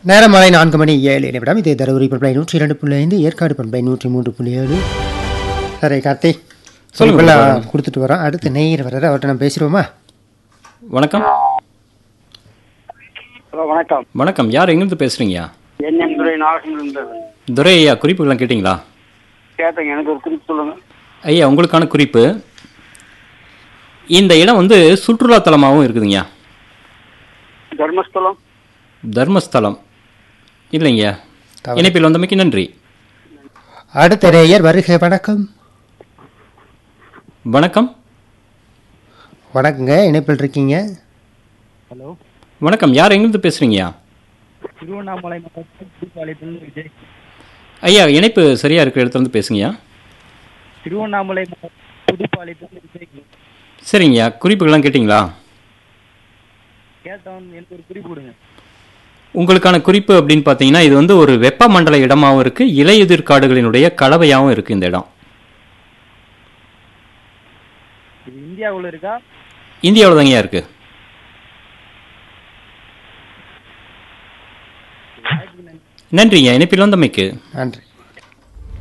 நேரம் மாலை நான்கு மணி ஏழு நிமிடம் இது தருமபுரி பண்பலை நூற்றி இரண்டு புள்ளி ஐந்து ஏற்காடு பண்பலை நூற்றி மூன்று புள்ளி ஏழு சரி கார்த்தி சொல்லுங்க, சொல்லுங்க கொடுத்துட்டு வரோம் அடுத்து நேயர் வர்றாரு அவர்கிட்ட நம்ம பேசிடுவோமா வணக்கம் ஹலோ வணக்கம் வணக்கம் யார் எங்கிருந்து பேசுறீங்கயா என்எம் துறை நாகசிங்கம் இருந்தது துரை ஐயா குறிப்புகள்லாம் கேட்டிங்களா கேட்டேங்க எனக்கு ஒரு குறிப்பு சொல்லுங்க ஐயா உங்களுக்கான குறிப்பு இந்த இடம் வந்து சுற்றுலா தலமாகவும் இருக்குதுங்கய்யா தர்மஸ்தலம் தர்மஸ்தலம் இல்லைங்கய்யா தவறு. இணைப்பில் வந்தமைக்கு நன்றி அடுத்த நேயர் வருக வணக்கம் வணக்கம் வணக்கங்க இணைப்பில் இருக்கீங்க ஹலோ வணக்கம் யார் எங்கிருந்து பேசுறீங்கய்யா திருவண்ணாமலை மாவட்டம் புதுப்பாளையத்தில் விஜய் ஐயா இணைப்பு சரியா இருக்கிற இடத்துல இருந்து பேசுங்கய்யா திருவண்ணாமலை மாவட்டம் புதுப்பாளையத்தில் விஜய் சரிங்கய்யா குறிப்புகள்லாம் கேட்டிங்களா கேட்டவன் எனக்கு ஒரு குறிப்பு கொடுங்க உங்களுக்கான குறிப்பு அப்படின்னு பார்த்தீங்கன்னா இது வந்து ஒரு வெப்பமண்டல இடமாவும் இருக்கு இலையுதிர் காடுகளினுடைய கலவையாகவும் இருக்கு இந்த இடம் இது இந்தியாவுல இருக்கா இந்தியாவில் தாங்கய்யா இருக்கு நன்றிங்க இணைப்பில் வந்தமைக்கு நன்றி